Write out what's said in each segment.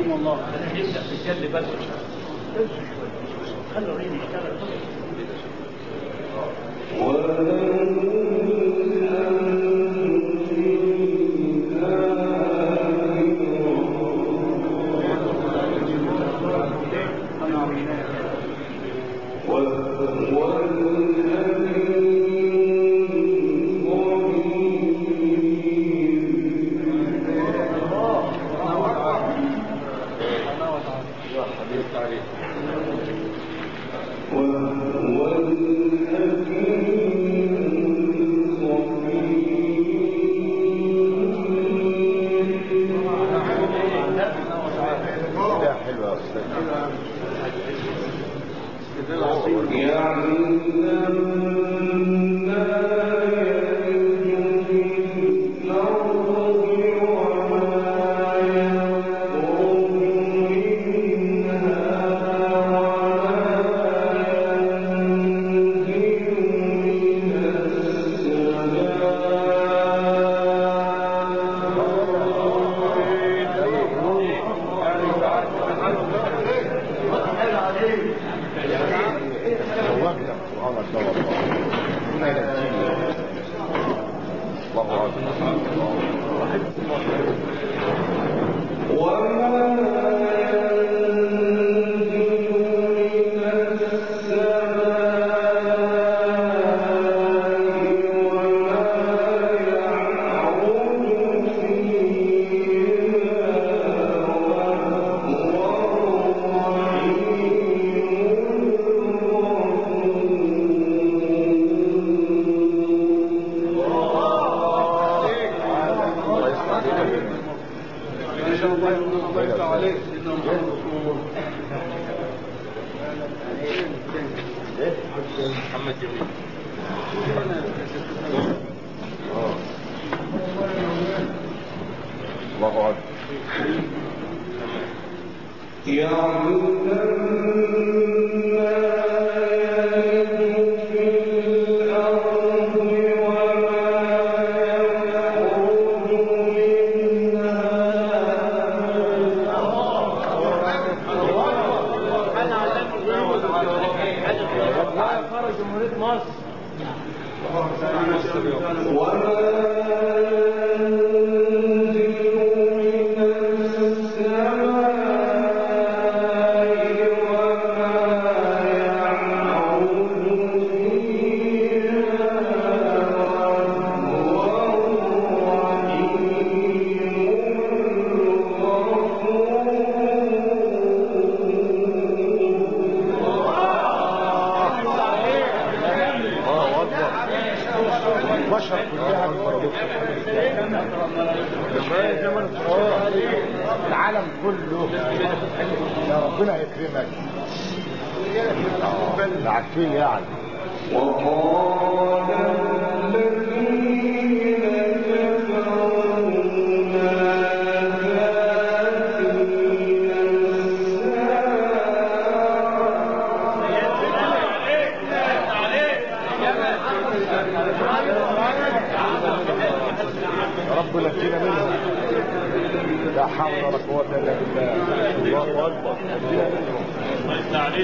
رحمه الله خلينا نبدا في الجد بس خلوا الرين يشتغل ده حلو يا وجدك سبحانك يا رب ربنا ينجيني الله اكبر الله يسمع عليك محمد جميل الله اكبر خرج جمهورية مصر الله اكبر البشر كلها بتفرجوك العالم كله يا ربنا يكرمك آه، ده عارفين يعني يا رب نجينا منهم لا حول ولا قوة إلا بالله الله أكبر نجينا منهم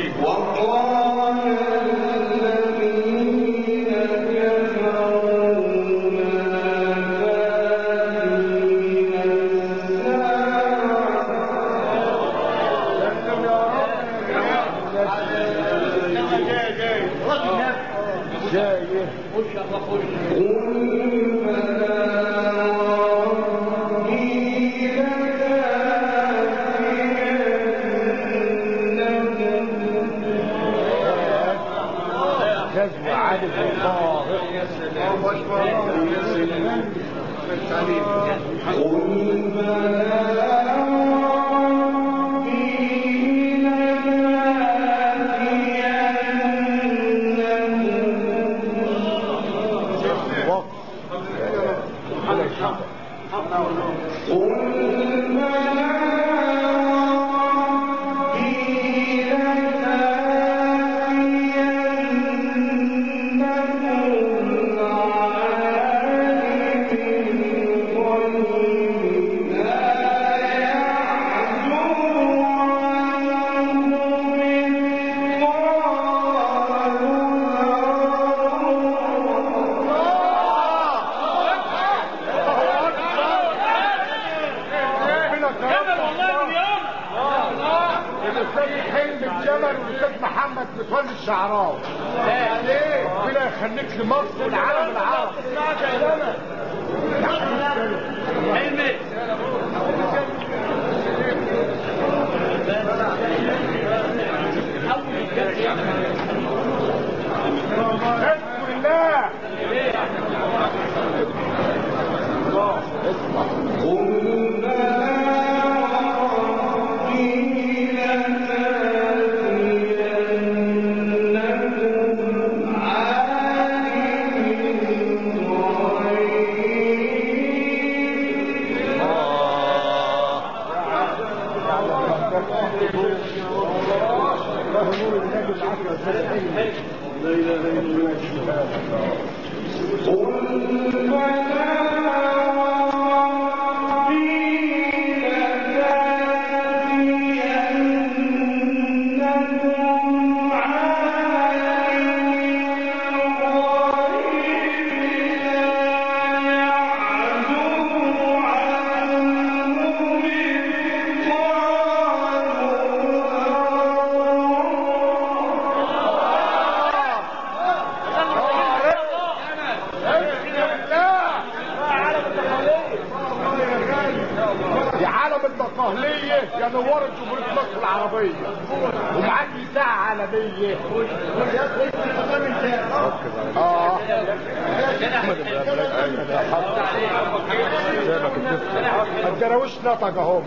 جاي خش الله خش جذب عالي وطاهر وقت ربنا يشفيك. Yeah. متولي الشعراوي ربنا يخليك لمصر والعالم العربي علمت اول الجد اذكر الله يا عالم الدقهلية يا نورت جمهورية مصر العربية ومعاك ساعة عالمية اه الدراويش نطق اهو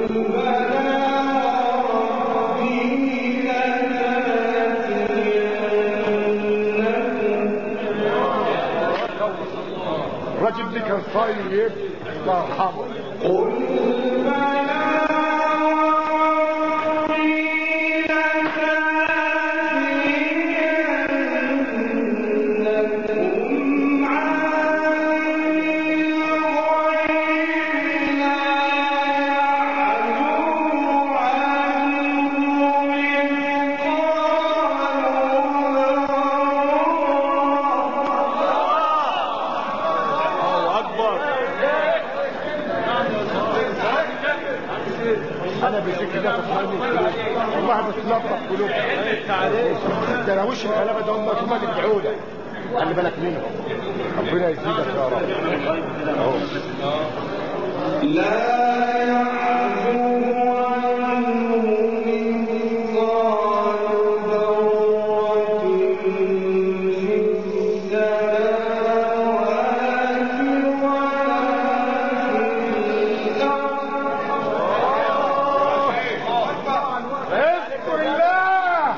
الراجل دي كان طيب الله يرحمه انا بذكر ده تفهمني والله بتلطف قلوب الدراويش الغلابه ده هم هم اللي بيدعوا لك خلي بالك منهم ربنا يزيدك يا رب اهو اذكر الله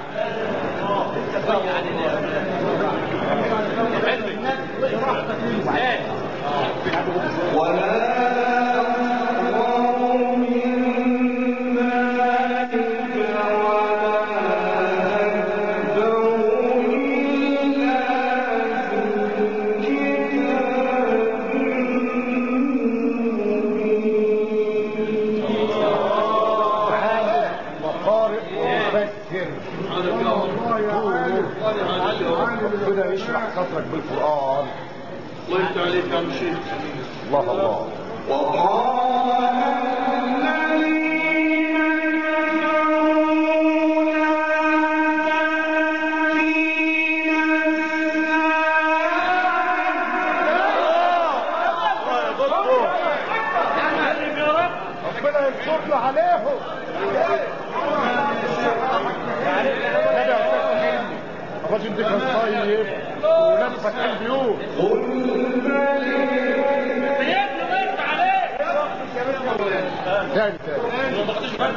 وقارئ ومفسر ربنا يشرح صدرك بالقرآن وانت عليك يا مشير الله الله ربنا ينصرنا عليهم الراجل ده كان طيب ولابسك البيوت سيبني وانت عليك تاني تاني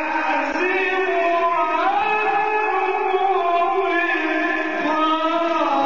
Yeah.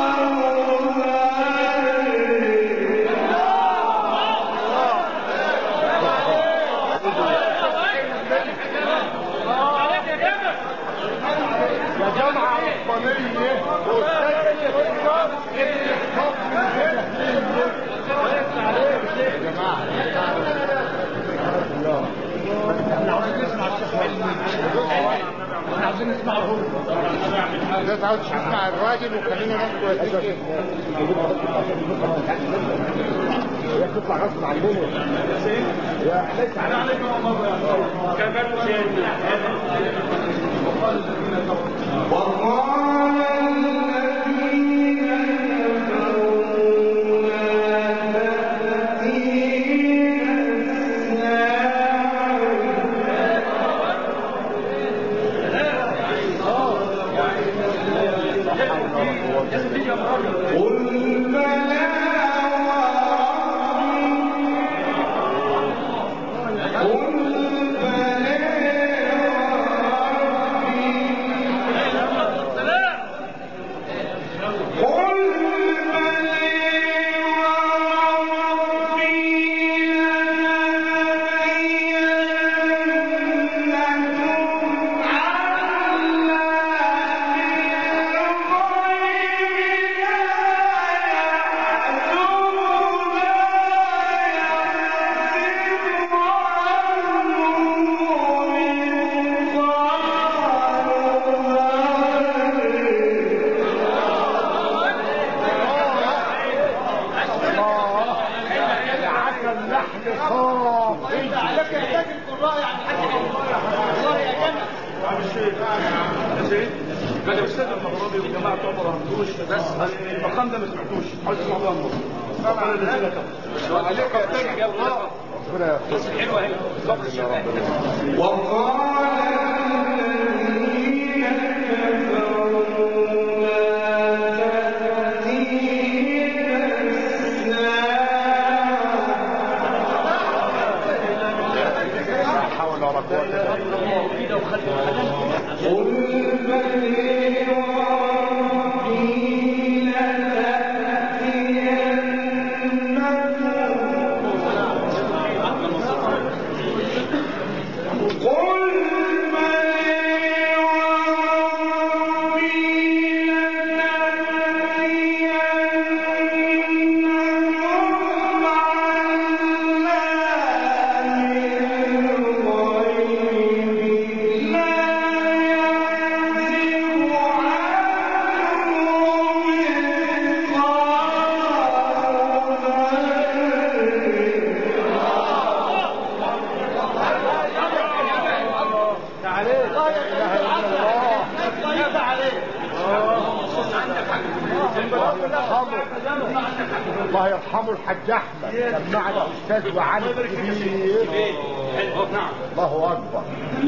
احنا عايزين نسمع هو ده تعود تسمع الراجل وخلينا ناخد ويديك هي بتطلع غصب عننا يا ليس عليكم كفاكم سيدنا قال يا استاذ المغربي والجماعه بتوع ما رحتوش بس المقام ده ما سمعتوش عايز تسمع الله فقال نزلت عليك يا تاج الله ربنا يغفر حلوه اهي لا حول ولا قوة الا بالله الله يرحمه الحاج احمد سمعنا استاذ وعالم كبير الله اكبر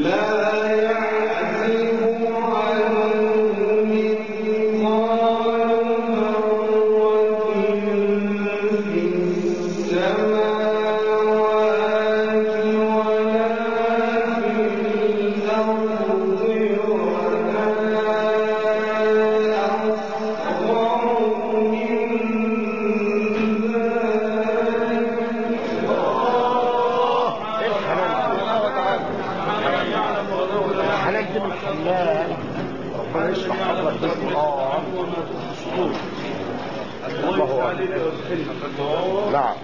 ايه الحلال ده؟ الحلال دي من الحلال ربنا يشرح صدرك بالقران الله اكبر نعم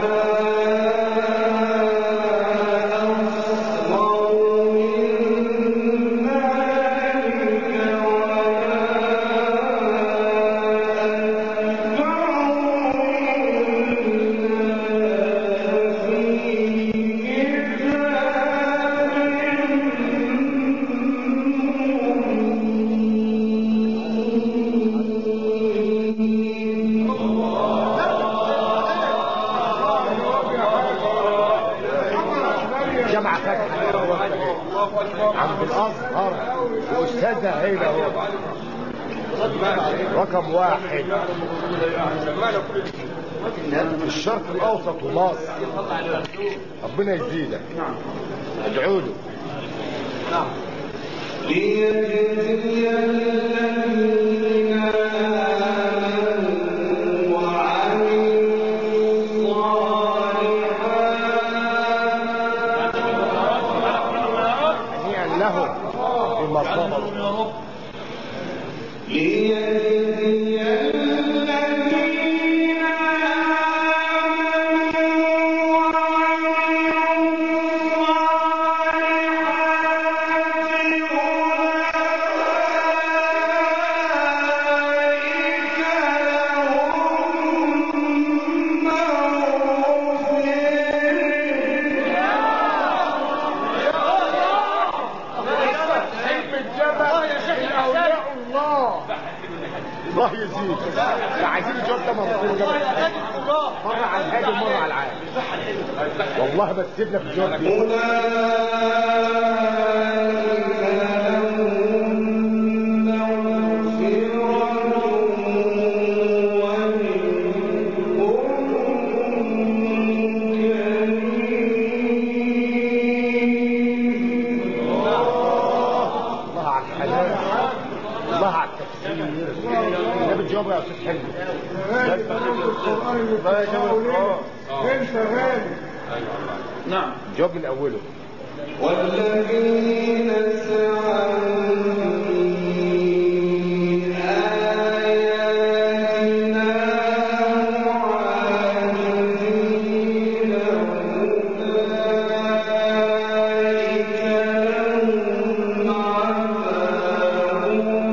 جامعة فتحة عند الازهر واستاذة هيدا هو رقم واحد في الشرق الاوسط ومصر ربنا يزيدك ادعوا له هنيئا لهم بما صبروا ليجزي الله الله يزيد لا عايزين الجواب ده مرتين كمان. مرة على الهادي ومرة على العام والله بس سيبنا في الجواب دي الله على الحلال الله على التفسير ده بتجاوب يا استاذ حلمي القرآن اللي بتقرأه ليه؟ انت غالي نعم جاوب من اوله والذين سعوا في آياتنا معاجزين أولئك لهم عذاب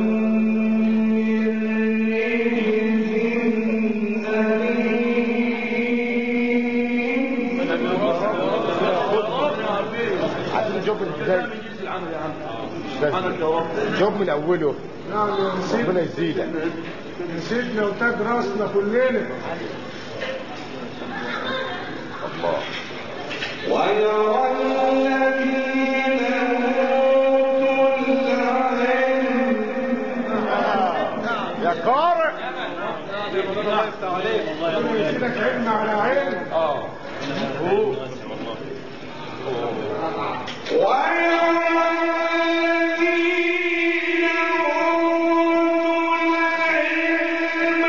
من رجز عايزين الجواب من ازاي من جنس العمل يا عم مش لازم. سبحانك يا رب جاوب من اوله نعم يا نسيت ربنا يزيدك نسيتنا وتاج راسنا كلنا الله ويرى الذين أوتوا العلم يا قارئ يديلك علم على علم ويرى الذين أوتوا العلم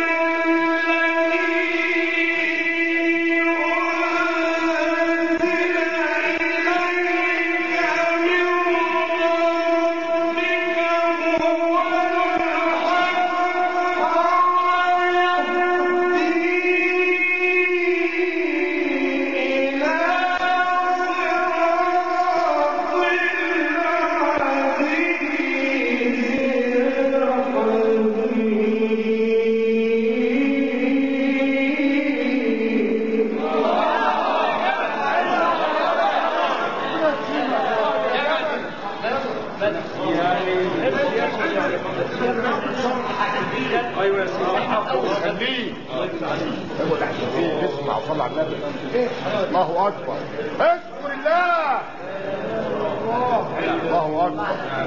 الذي أنزل إليك من ربك هو الحق إلى ايوه يا سيدي خليه اقعد احسن فيه اسمع وصلى على النبي الله اكبر اذكر الله الله اكبر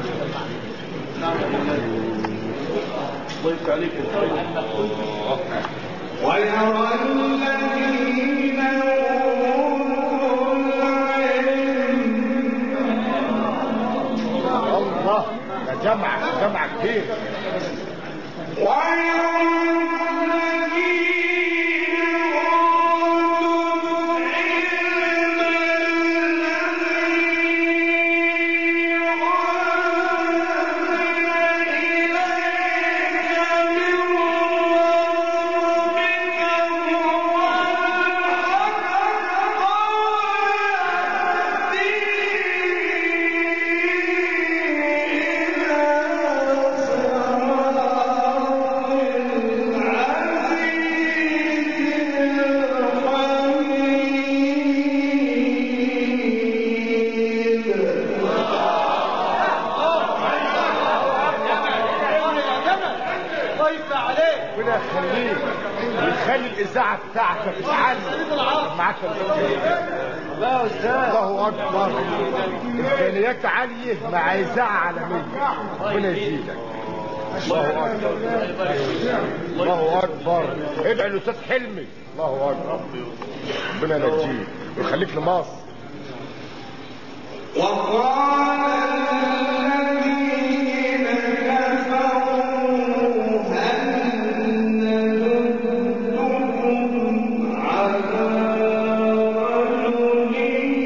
الله يفتح عليك ويرى الذين أوتوا العلم الله ده جمع جمع كتير ويرى الذين أوتوا العلم الذي أنزل إليك من ربك هو ربنا يخليك ويخلي الاذاعه بتاعتك تعلي معاك لا يا استاذ الله اكبر امكانيات عاليه مع اذاعه عالميه ربنا يزيدك الله اكبر الله اكبر ادعي الاستاذ حلمي الله اكبر ربنا ينجيك ويخليك لمصر وقال الذين كفروا هل ندلكم على رجل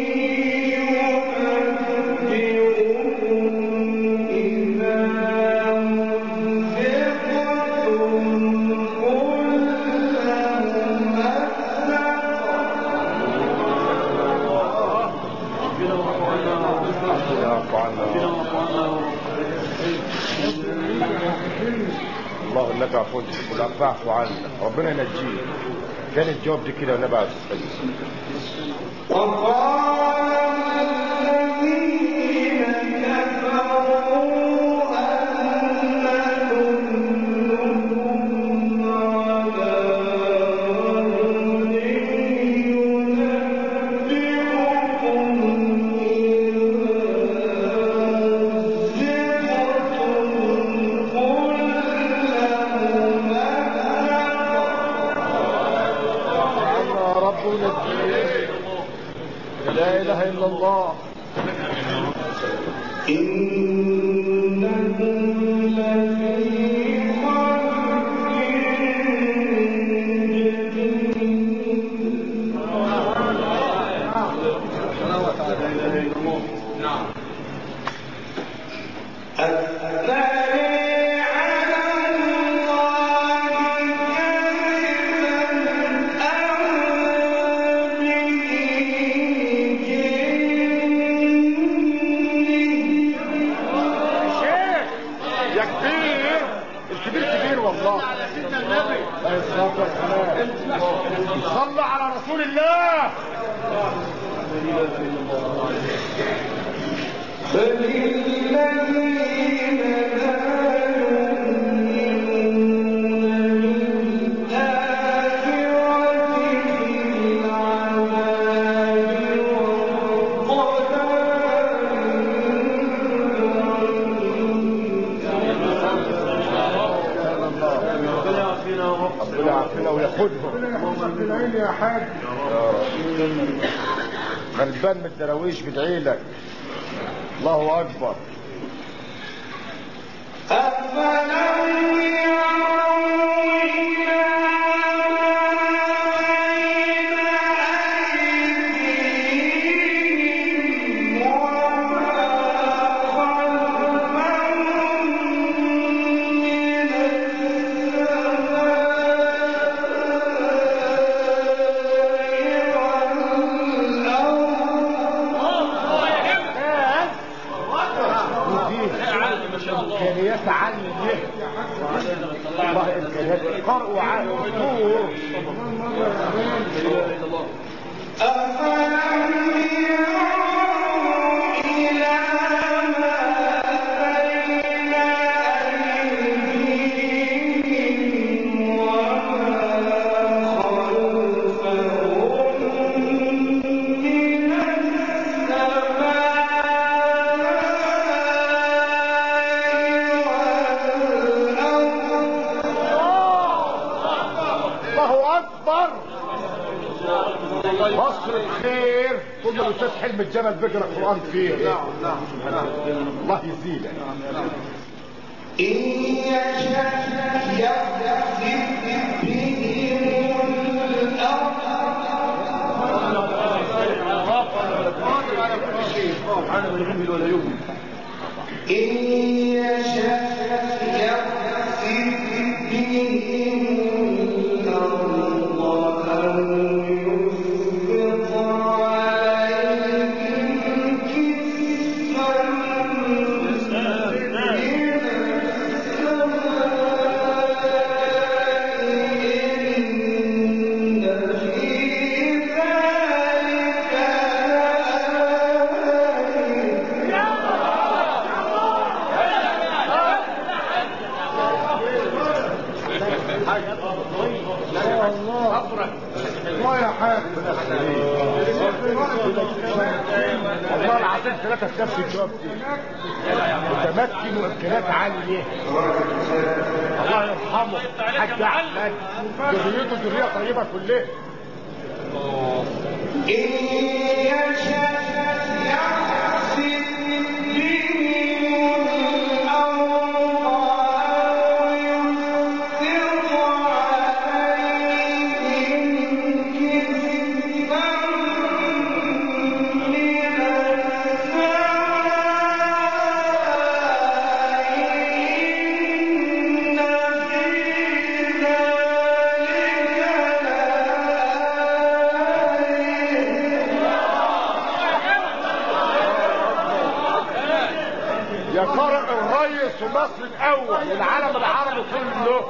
ينبئكم إذا مزقتم كل يا رب عنا الله انك عفو تحب العفو فاعف عنا ربنا ينجيك كان الجواب دي كده والنبي عليه الصلاه والسلام وقال الذين كفروا هل يعرفون الدين لا اله الا الله شيخ يا كبير الكبير كبير والله عليه الصلاة والسلام صلى على رسول الله ربنا يعافينا وياخدهم يحفظك العين يا حاج غلبان من الدراويش بدعي لك الله اكبر امكانيات عاليه والله امكانيات قرء وعقل ونور الله اكبر مصر الخير كل الاستاذ حلم الجمل بيقرا القران فيه الله يزيدك الله يا حاج والله العظيم ثلاثة في نفس الجواب دي متمكن وامكانيات عالية الله يرحمه حاج احمد ذريته ذرية طيبة كلها يا قارئ الريس ومصر الاول والعالم العربي كله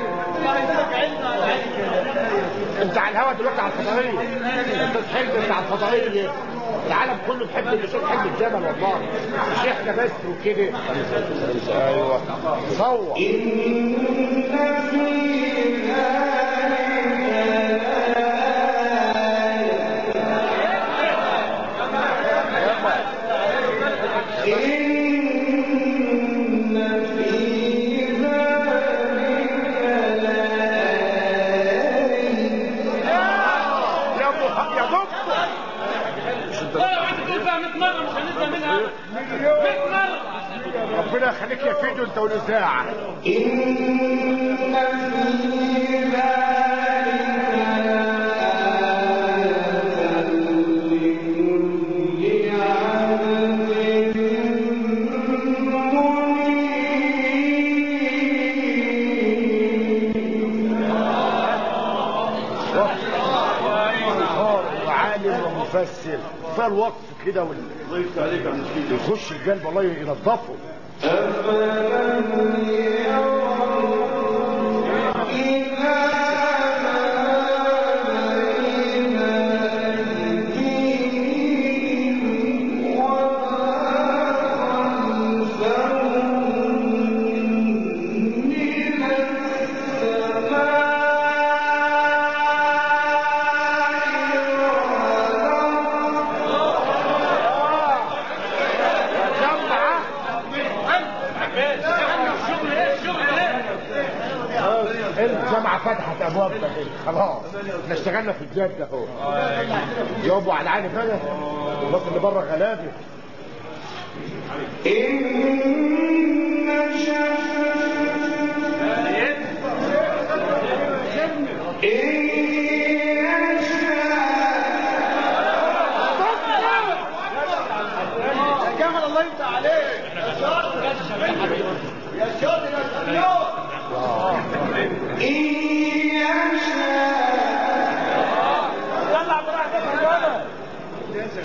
انت على الهوا دلوقتي على الفضائيه انت حلم انت على الفضائيه العالم كله بيحب الشيخ حلم الجبل والله مش احنا بس وكده ايوه صور يا ابو يخليك يا فيديو انت والاذاعه إن في قارئ وعالم ومفسر فالوقف كده وال... الله يفتح عليك يا عم مسكين يخش القلب الله ينظفه جمعه الجامعة فتحت ابوابها كده خلاص احنا اشتغلنا في الجد اهو يابو على العين كده الناس اللي بره غلابه جمال الله يفتح عليك يا شاطر يا شاطر يا شاطر طلع براحتك يا ولد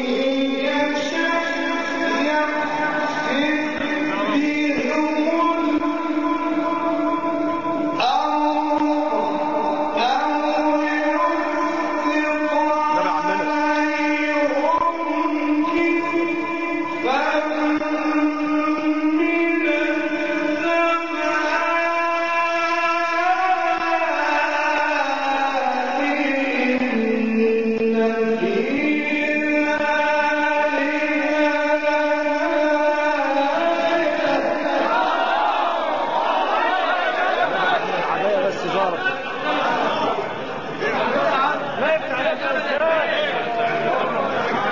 العباية بس جارة لا يفتح عليك يا استاذ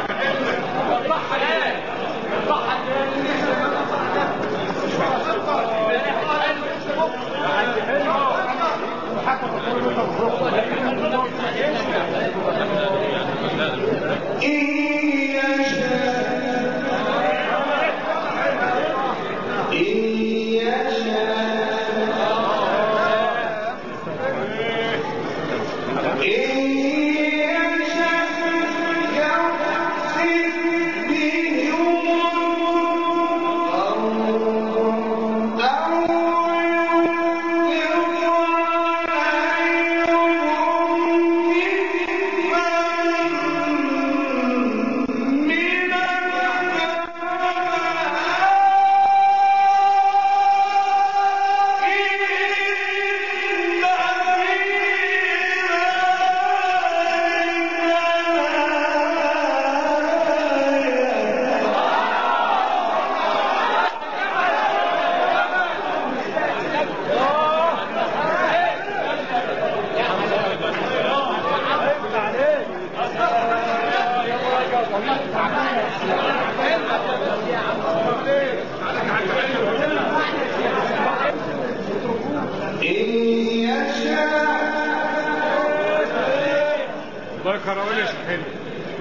الله يكرمني يا شيخ حلمي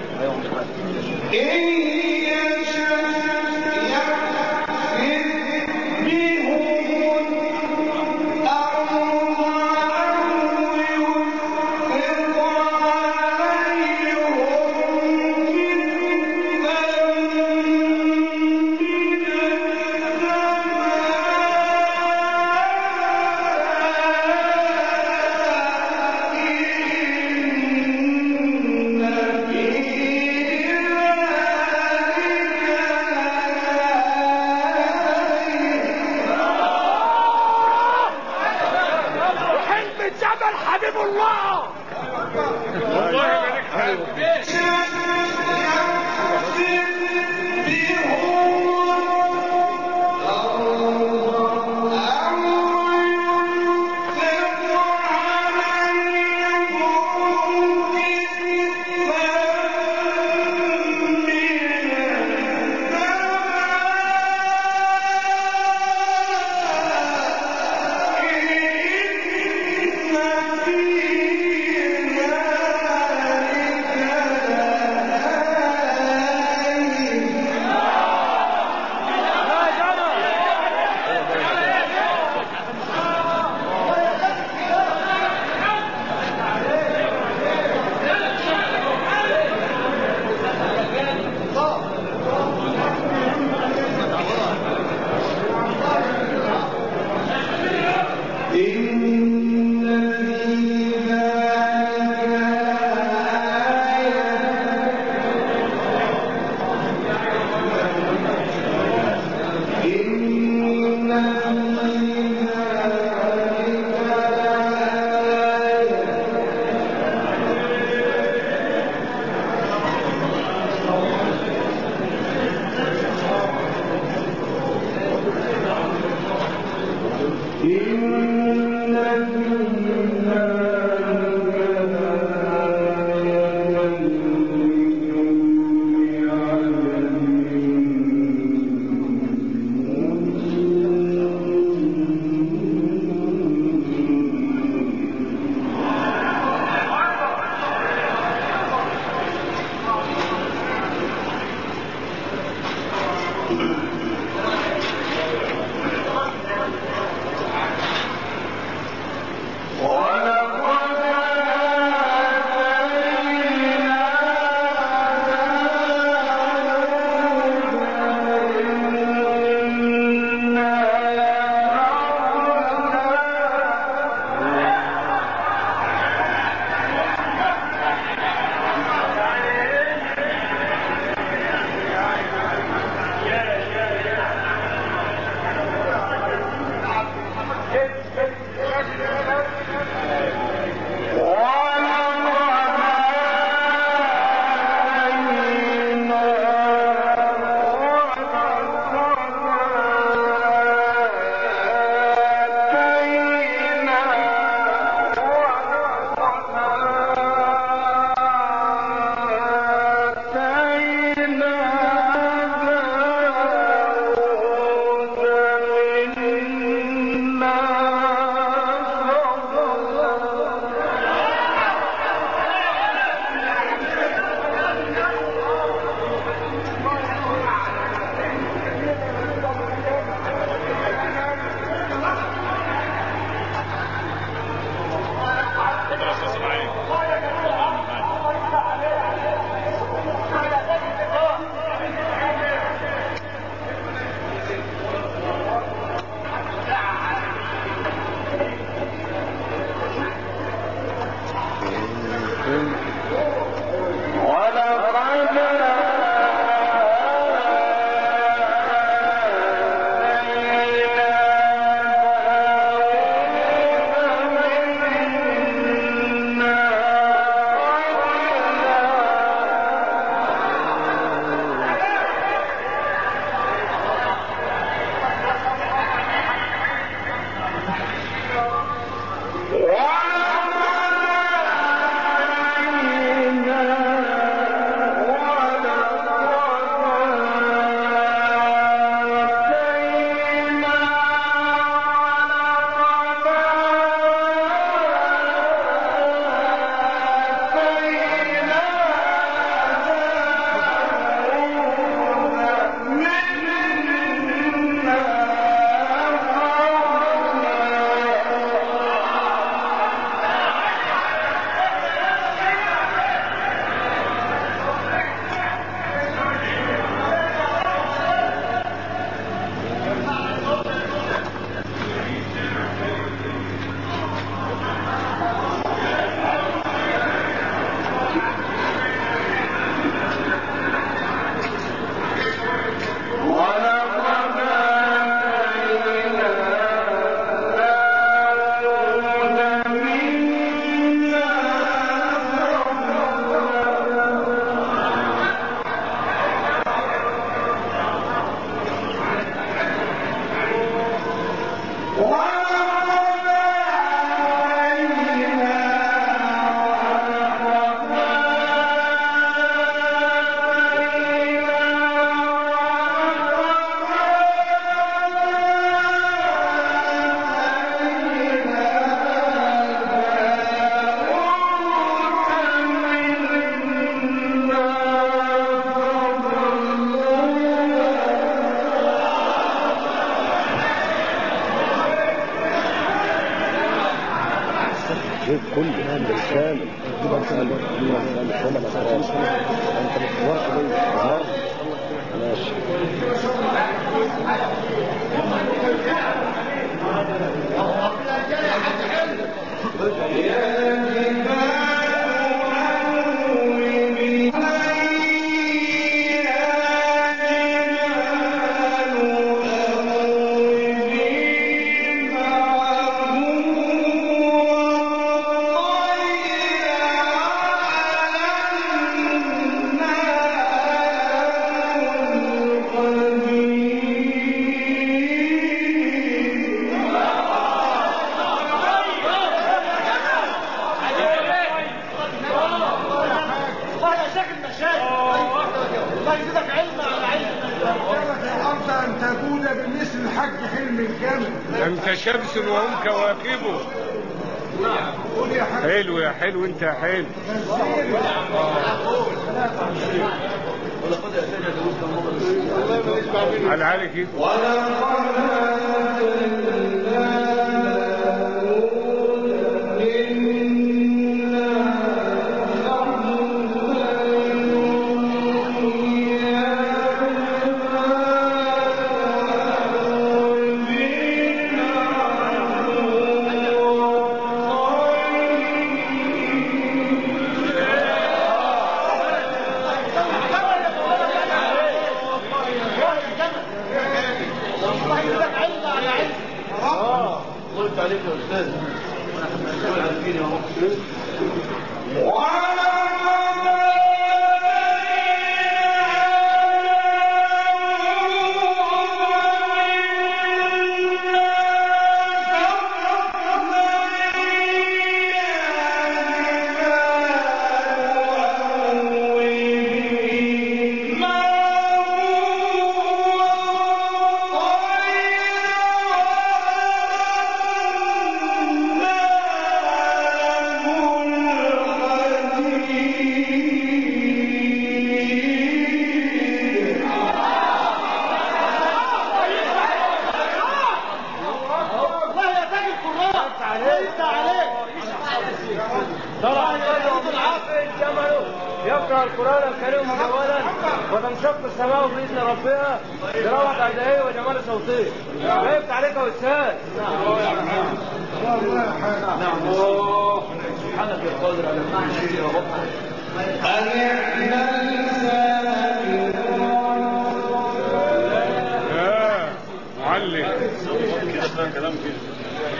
حلم الجبل حبيب الله الله يبارك فيك Thank جيب كل بالكامل انت مش ماشي شمس وهم كواكبه حلو يا حلو انت يا حلو على عالي كده قلت عليك يا استاذ مسؤول عارفين يا رب يقرأ القرآن الكريم جمالا وتنشق السماء بإذن ربها بروعة أدائه وجمال صوته جايبت عليك يا أستاذ نعم الله سبحانك يا قادر على كل شيء يا رب يا معلم كده فاهم كلام كده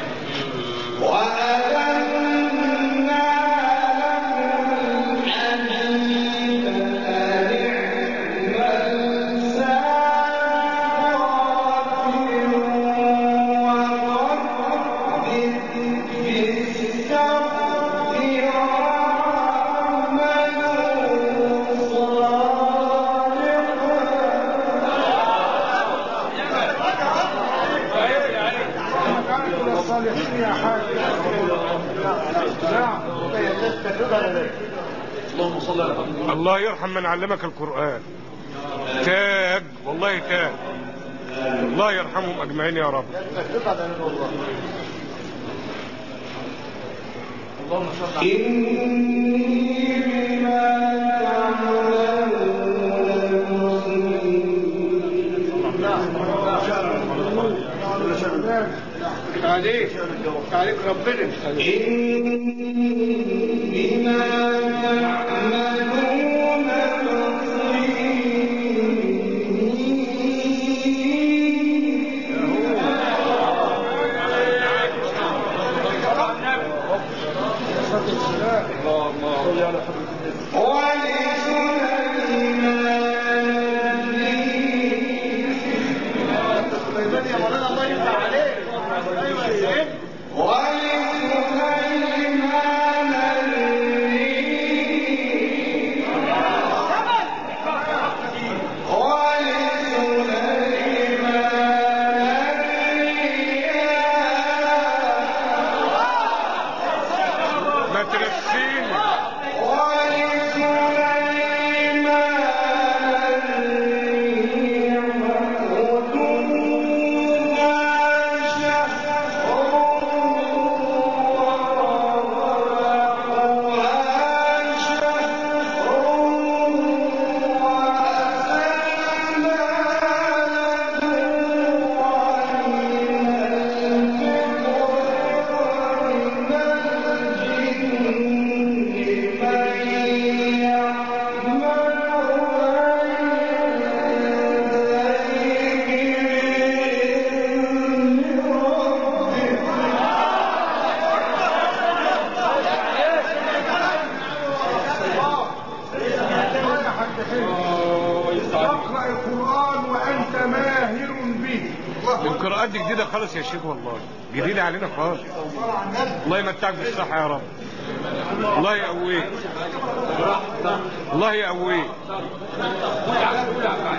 كانوا الصالحين يا حاج نعم اللهم صل على محمد الله يرحم من علمك القرآن تاج والله تاج الله يرحمهم أجمعين يا رب اللهم صل على عليك عليك ربنا ما ترسيني تقرأ القرآن وأنت ماهر به القراءات دي جديدة خالص يا شيخ والله جديدة علينا خالص الله يمتعك بالصحة يا رب الله يقويك الله يقويك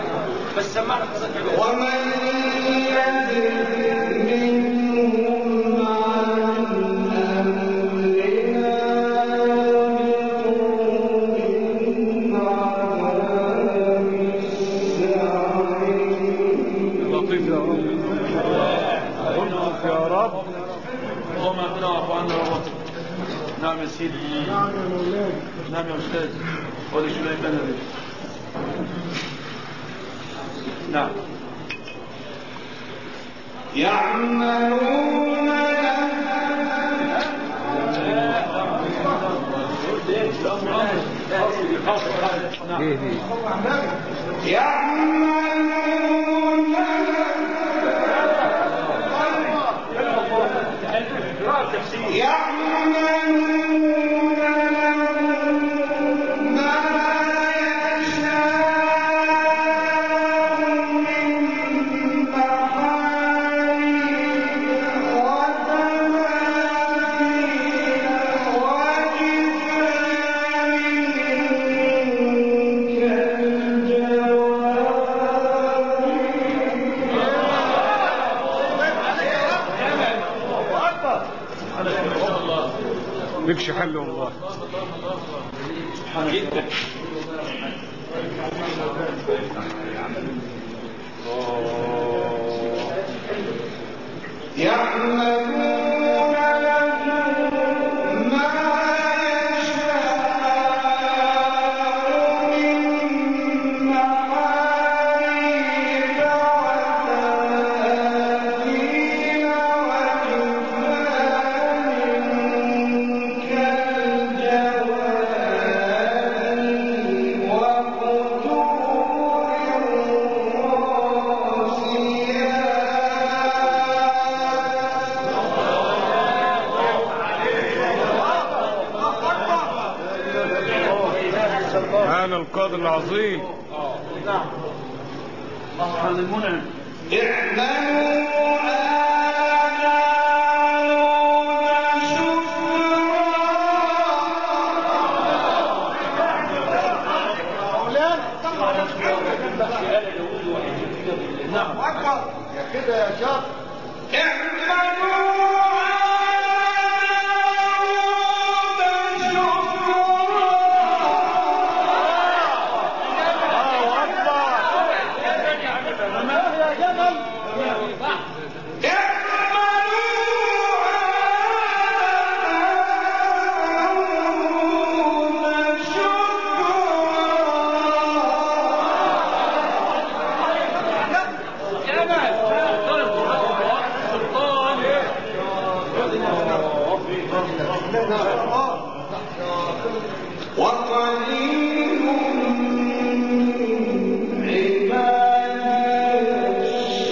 بس سمعنا قصة ومن يزد منهم ربنا ربنا واعف عنا يا رب نعم يا سيدي نعم يا مولاي نعم يا استاذ خد شويه لنا دي نعم يعملون ايه دي يعملون يعملون لهم ما يشاء من محاريب وتماثيل وجفان نكشي حل والله يعملون لهم ما يشاء من محاريب وتماثيل وجفان كالجواب وقدور الراسيات انا القاضي العظيم سبحان المنعم اعملوا آل داود نعم يا كده يا شاطر اعملوا آل داود وقليل من عبادي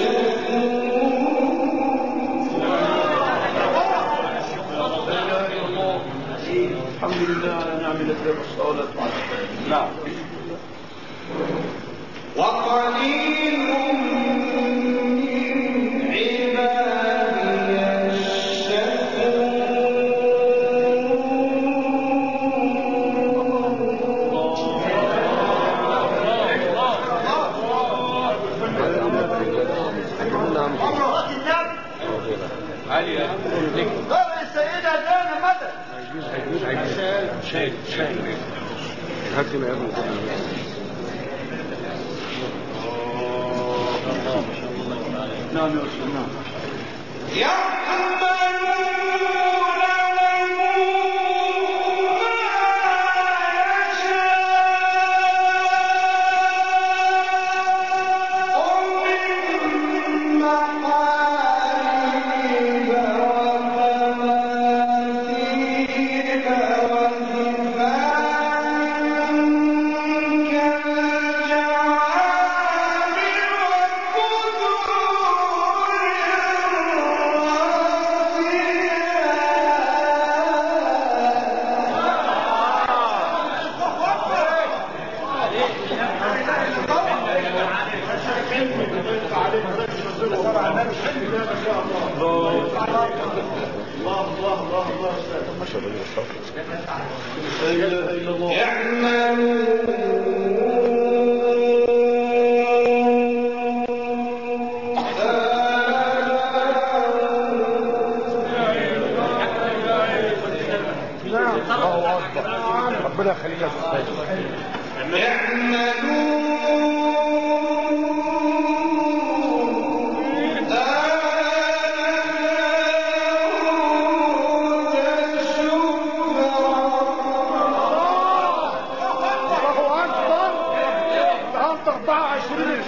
الحمد لله على نعم الاسلام والصلاه نعم وقليل من عبادي هات لنا يا ابني نعم يا استاذ نعم يعملون لهم لا اله الا الله الله اكبر ربنا يخليك يا استاذ اعملوا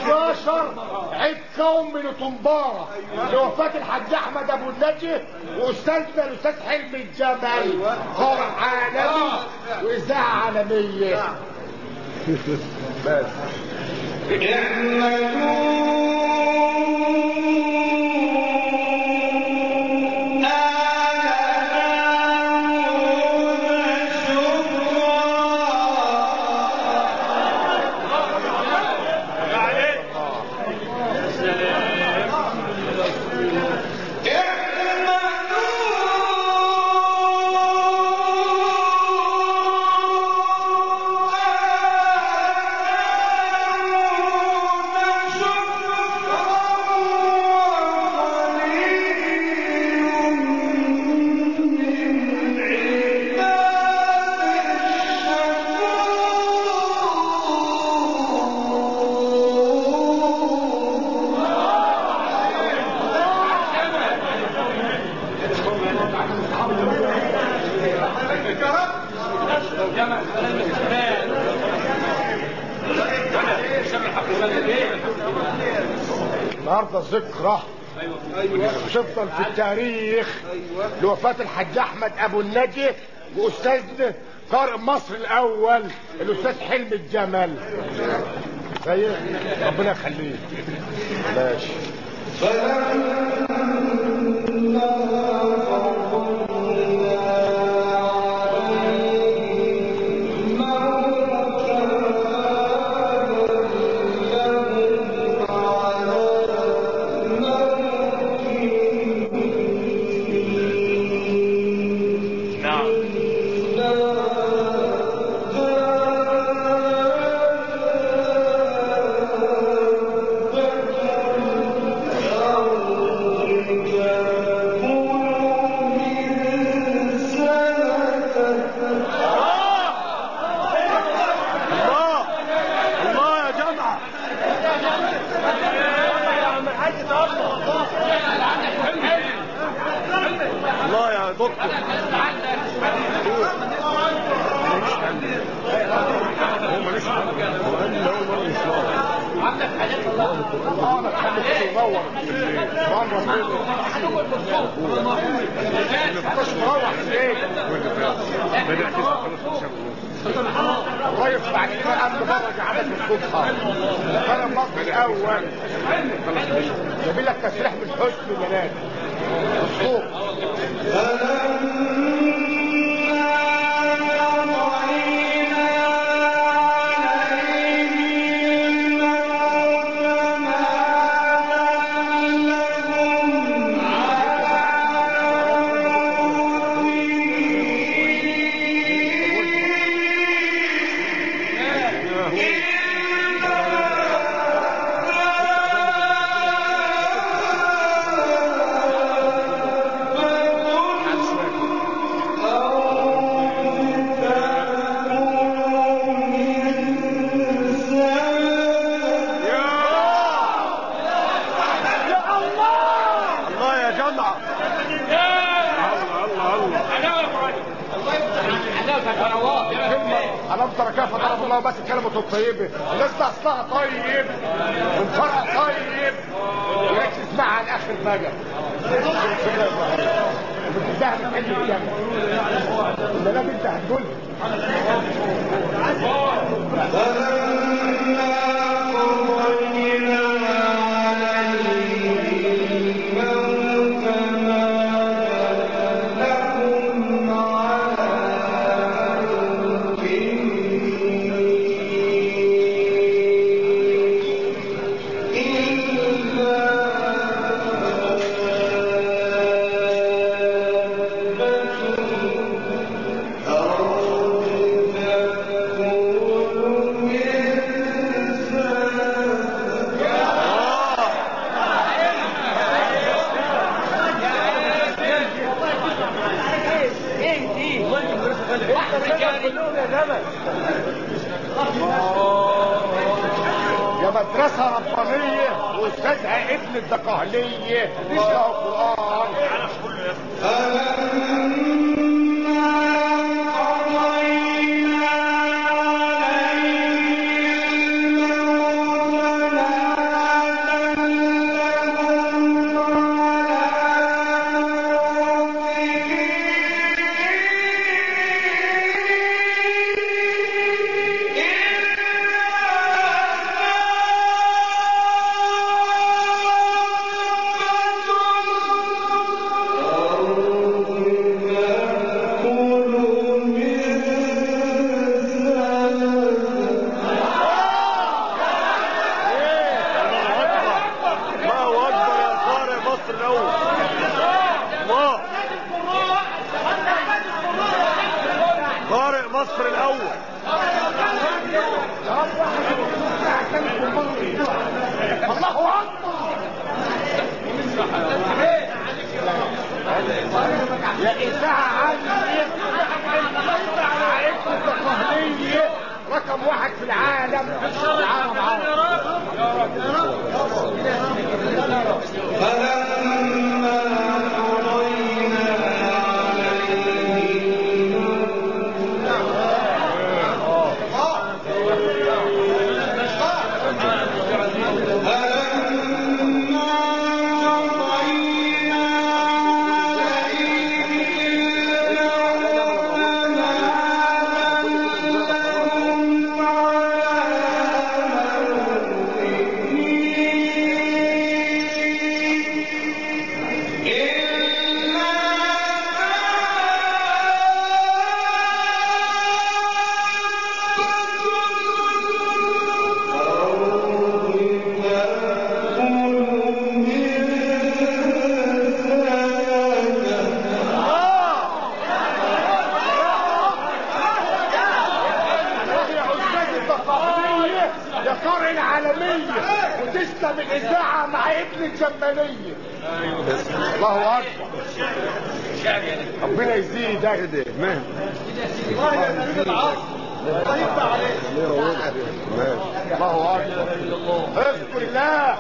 12 عيد قوم من طنبارة لوفاة الحاج احمد ابو النجي واستاذنا الاستاذ حلمي الجمل قارئ عالمي واذاعة عالمية بس النهارده ذكرى تفضل في التاريخ لوفاة الحاج احمد ابو النجي واستاذنا قارئ مصر الاول الاستاذ حلمي الجمل زي ربنا يخليه ماشي الله الله يا جماعة الله يا دكتور هو ماليش حل هو قال لي هو هو مش اه انا اتخليت ينور مش مروح ليه بدأت تسمع خلاص مش الريس بعد كده قام مدرج عدد الصبح كان المصري الاول جايب لك تسريح من حسن بنات الصوت الله يا جماعة الله الله الله كلمة ألم ترى كيف ضرب الله بس الكلمة الطيبة الناس ده أصلها طيب والفرع طيب وهيك تسمعها على آخر مدى بتديها من حلم الجنة إلا لا بنت هتقول كلهم يا جمل يا مدرسة ربانية وأستاذها ابن الدقهلية بيقرأ قرآن فلما قضينا عليه الموت ما مصر الاول الله اكبر يا اذاعه عاليه عائلة القهلية رقم واحد في العالم العالم عالم فلما قضينا فلما قضينا يا استاذ الثقافية يا قارئ العالمية وتسلم الاذاعة مع ابن الجمالية الله اكبر ربنا يزيدك الله اكبر اذكر الله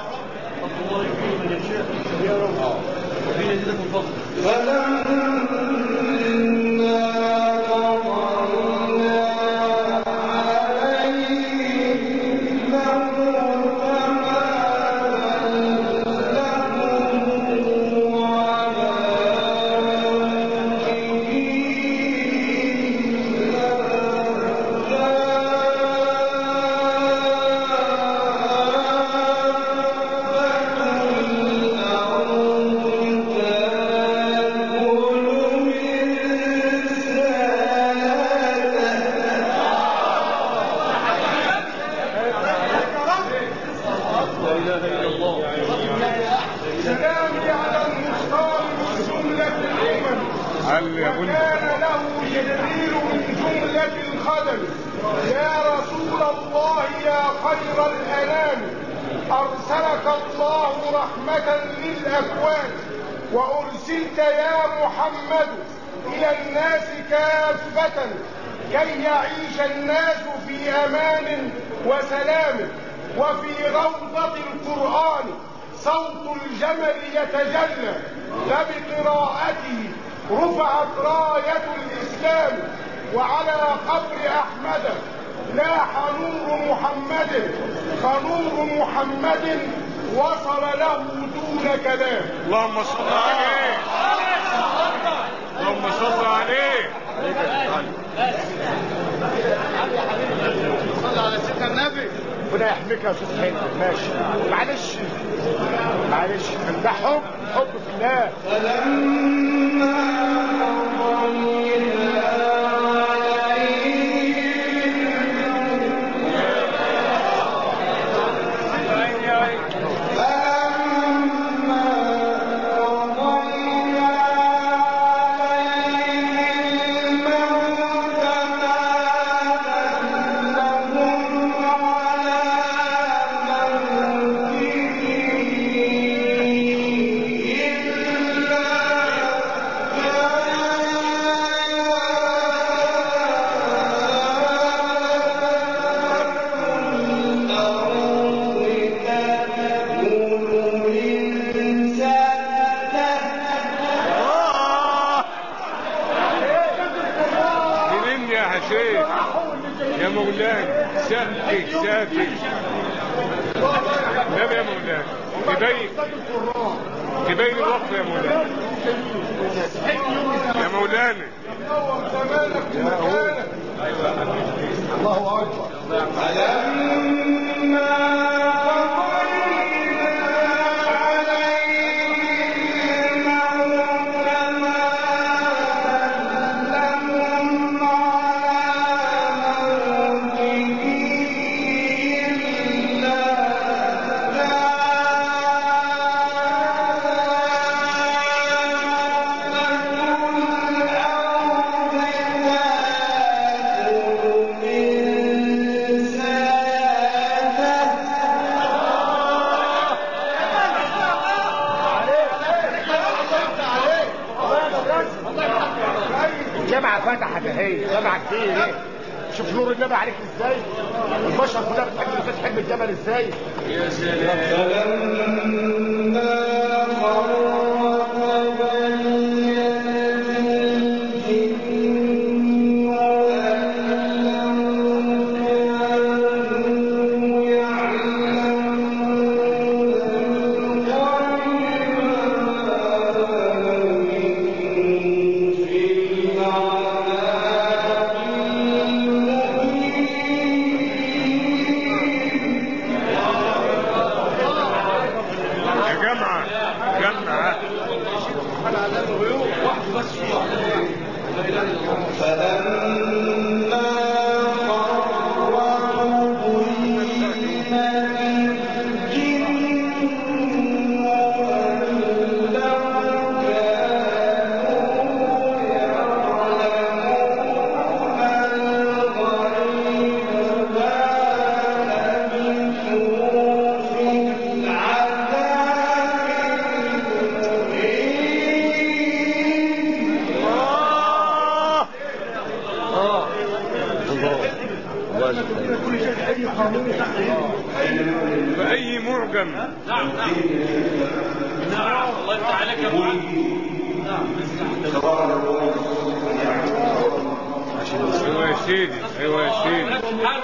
سلامي على المختار من جملة الأمم قال يا بني كان له جبريل من جملة الخدم يا رسول الله يا خير الأنام أرسلك الله رحمة للأكوان وأرسلت يا محمد إلى الناس كافة كي يعيش الناس في أمان وسلام وفي روضة القرآن صوت الجمل يتجلى فبقراءته رفعت راية الإسلام وعلى قبر أحمد لاح نور محمد فنور محمد وصل له دون كلام اللهم صل عليه اللهم صل عليه ربنا يحميك يا استاذ حلمي ماشي معلش معلش ده حب حب في الله منين يا حسين يا مولانا سقفي سقفي نعم يا مولانا تبين تبين الوقت يا مولانا يا مولانا نور زمانك ومكانك الله اكبر فَلَمَّا الجامعة فتحت اهي جامعة كتير ايه شوف نور النبي عليك ازاي البشر كلها بتحب الفتح حلم الجبل ازاي يا جامعة جامعة بأي معجم ايوه يا سيدي ايوه يا سيدي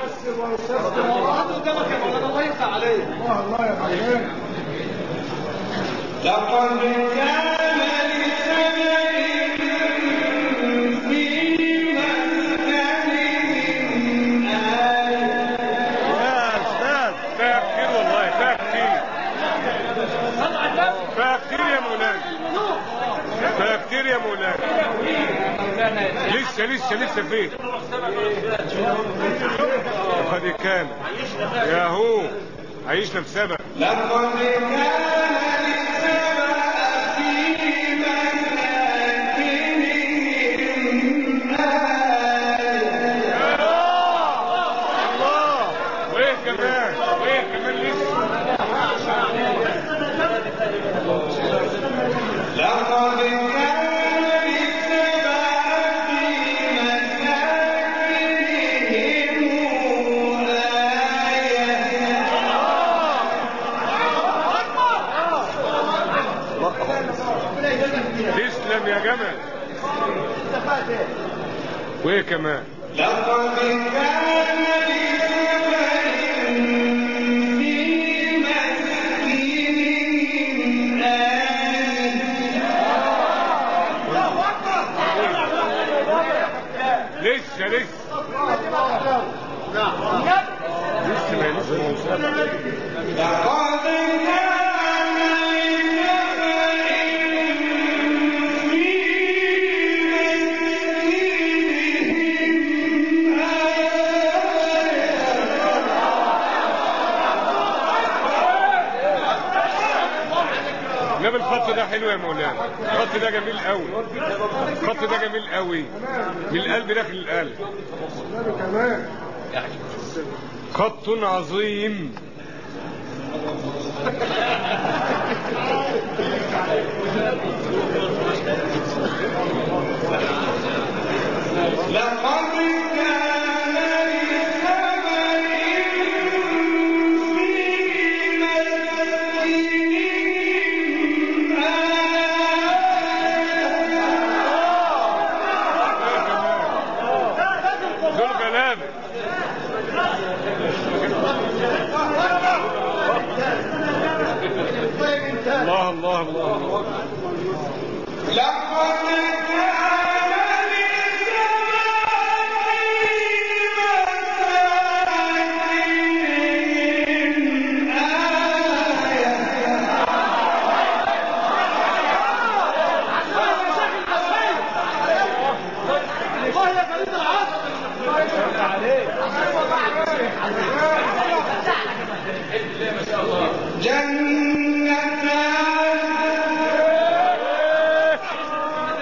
لقد كان لسبع في مسكنهم آية يا استاذ فيها كتير والله فيها كتير فيها كتير يا مولانا فيها كتير يا مولانا لسه لسه لسه فين قد كان يا هو عيشنا بسبب لقد كان لسبع في مساكنهم آية الله وايه كمان وايه كمان لسه لقد كان لسبع في مساكنهم آية تسلم يا جمل وايه كمان لقد كان لسبع في مسكنهم آية لسه لسه لسه ما لسه ما وصلش. لقد كان لسبع في مسكنهم انما الخط ده حلو يا مولانا الخط ده جميل قوي الخط ده جميل قوي من القلب داخل القلب خط عظيم لقد كان لسبع في مسكنهم دول غلابه الله الله الله لقد كان لسبع في مساكنهم آية جنتان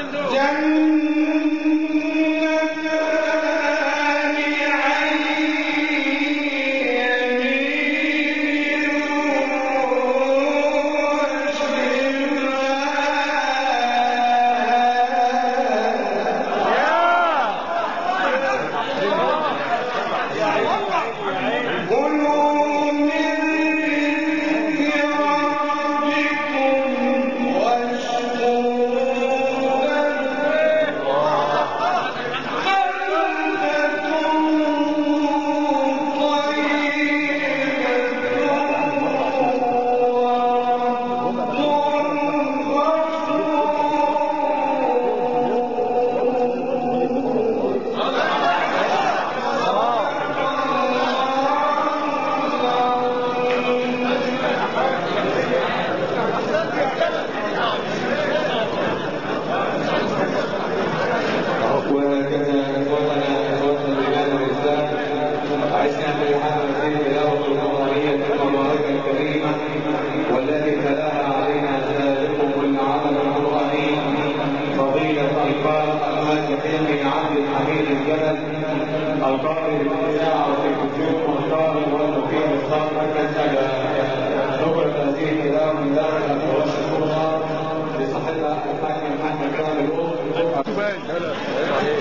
وهكذا إخوتنا إخوة الإيمان والإسلام عشنا في هذا في تلاوة القرآنية المباركة الكريمة والتي تلاها علينا سابقكم العمل القرآني فضيلة القارئ أحمد حلمي عبد الحميد الجبل القارئ بالإذاعة والتلفزيون والقارئ والمقيم الصالح كالسجا نقل هذه التلاوة من دار الأخوات الشكورة لصاحبها الحاج محمد كامل الأرض